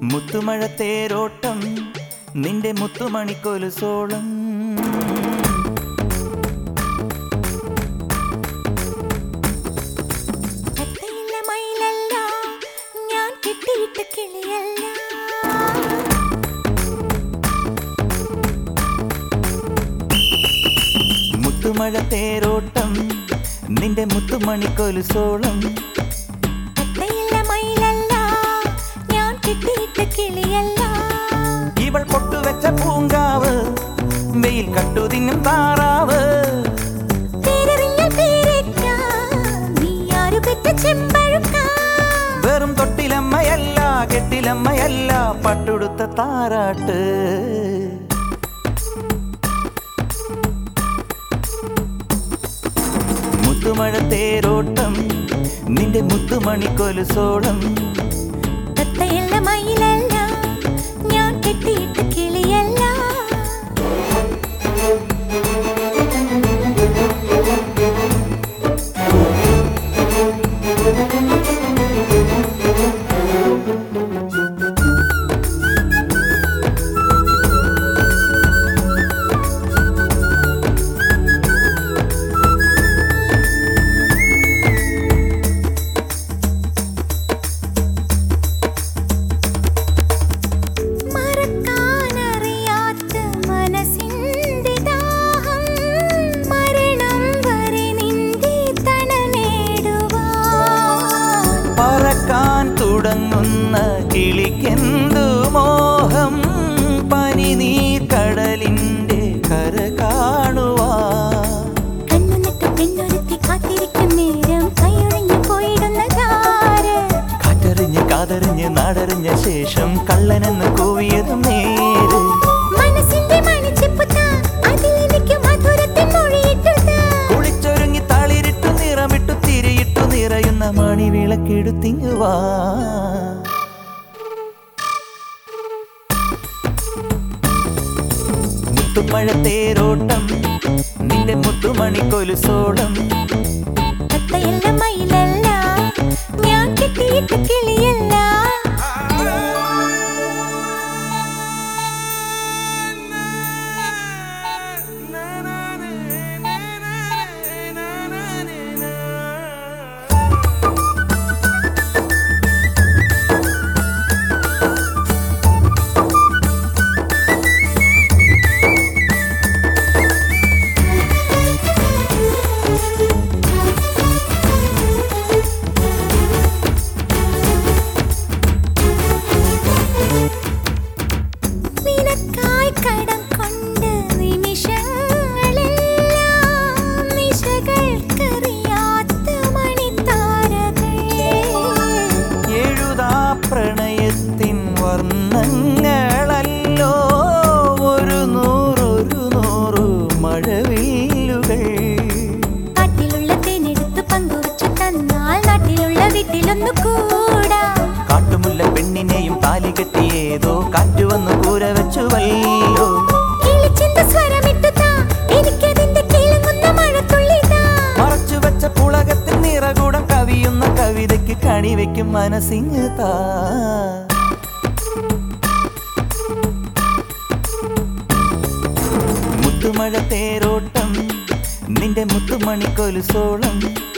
മുത്തുമഴ തേരോട്ടം നിന്റെ മുത്തുമണിക്കൊലുസോളം തത്തയില്ല മയിലല്ല ഞാൻ കെട്ടിയിട്ട കിളിയല്ല മുത്തുമഴ തേരോട്ടം നിന്റെ മുത്തുമണിക്കൊലുസോളം തത്തയില്ല മയിലല്ല ഞാൻ കെട്ടിയിട്ട കിളിയല്ല ഇവൾ പൊട്ടുവെച്ച പൂങ്കാവ് വെയിൽ കട്ടുതിന്നും താറാവ് പേരെറിഞ്ഞാൽ പേരേക്കാം നീ ആരു പെറ്റ ചെമ്പഴുക്ക വെറും തൊട്ടിലമ്മയല്ല കെട്ടിലമ്മയല്ല പട്ടുടുത്ത താരാട്ട് മുത്തുമഴ തേരോട്ടം നിന്റെ മുത്തുമണിക്കൊലുസോളം തത്തയില്ല മയിലല്ല ഞാൻ കെട്ടിയിട്ട കിളിയല്ല മറക്കാനറിയാത്ത മനസ്സിന്റെ ദാഹം മരണം വരെ നിന്റെ തണൽ നേടുവാൻ പറക്കാൻ തുടങ്ങുന്ന കിളിക്കെന്തു മോഹം പനിനീർ കടലിന്റെ കര കാണുവാ കണ്ണുനട്ട് പെണ്ണൊരുത്തി കാത്തിരിക്കും നേരം കൈയൊഴിഞ്ഞു പോയിടുന്നതാര് കാറ്ററിഞ്ഞ് കാതറിഞ്ഞ് നാടറിഞ്ഞ ശേഷം കള്ളനെന്ന് കൂവിയതും നേര് മനസ്സിന്റെ മണിച്ചിപ്പുത്ത അതിലെനിക്ക് മധുരത്തിൻ മൊഴിയിട്ടുത കുളിച്ചൊരുങ്ങി തളിരിട്ടു നിറമിട്ടു തിരിയിട്ടു നിറയുന്ന മണിവിളക്കെടുത്തിങ്ങുവാ മുത്തുമഴ തേരോട്ടം നിന്റെ മുത്തുമണിക്കൊലുസോളം തത്തയല്ല മയിലല്ല ഞാൻ കെട്ടിയിട്ട കിളിയല്ല നിനക്കായി കടം കൊണ്ട് നിമിഷങ്ങളെല്ലാം നിശകൾക്കറിയാത്ത മണിത്താരകൾ എഴുതാ പ്രണയത്തിൻ വർണ്ണങ്ങളല്ലോ ഒരു നൂറൊരു നൂറു മഴവില്ലുകൾ കാട്ടിലുള്ള തേനെടുത്ത് പങ്കുവച്ചു തന്നാൽ നാട്ടിലുള്ള വീട്ടിലൊന്നു കൂടാം കാട്ടുമുല്ല പെണ്ണിനെയും താലി കെട്ടിയേതോ കാറ്റു വന്ന് കൂര വെച്ചുവല്ലോ കിളിച്ചിന്ത സ്വരമിട്ടു താ എനിക്കതിന്റെ കിളങ്ങുന്ന മഴത്തുള്ളി താ മറച്ചു വെച്ച പുളകത്തിൽ നിറകൂടം കവിയുന്ന കവിതയ്ക്ക് കണിവെക്കും മനസ്സിങ് താ മുത്തുമഴ തേരോട്ടം നിന്റെ മുത്തുമണിക്കൊലുസോളം